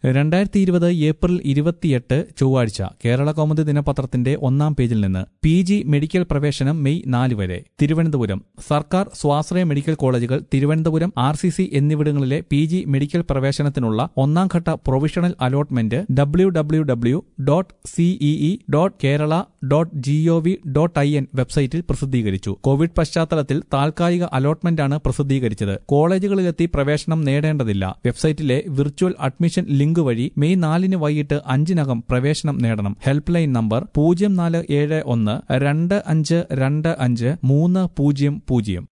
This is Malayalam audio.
രണ്ടായിരത്തി ഇരുപത് ഏപ്രിൽ ഇരുപത്തിയെട്ട് ചൊവ്വാഴ്ച കേരള കൗമുദി ദിനപത്രത്തിന്റെ ഒന്നാം പേജിൽ നിന്ന് പി ജി മെഡിക്കൽ പ്രവേശനം മെയ് നാല് വരെ തിരുവനന്തപുരം സർക്കാർ സ്വാശ്രയ മെഡിക്കൽ കോളേജുകൾ തിരുവനന്തപുരം ആർ സി സി എന്നിവിടങ്ങളിലെ പി ജി മെഡിക്കൽ പ്രവേശനത്തിനുള്ള ഒന്നാം ഘട്ട provisional allotment W W W dot C E E dot Kerala dot G O V dot I N വെബ്സൈറ്റിൽ പ്രസിദ്ധീകരിച്ചു കോവിഡ് പശ്ചാത്തലത്തിൽ താൽക്കാലിക അലോട്ട്മെന്റാണ് പ്രസിദ്ധീകരിച്ചത് കോളേജുകളിലെത്തി പ്രവേശനം നേടേണ്ടതില്ല വെബ്സൈറ്റിലെ വിർച്വൽ അഡ്മിഷൻ ലിങ്ക് വഴി മെയ് നാലിന് വൈകിട്ട് അഞ്ചിനകം പ്രവേശനം നേടണം ഹെൽപ്പ് ലൈൻ നമ്പർ പൂജ്യം നാല് ഏഴ് ഒന്ന് രണ്ട് അഞ്ച് രണ്ട് അഞ്ച് മൂന്ന് പൂജ്യം പൂജ്യം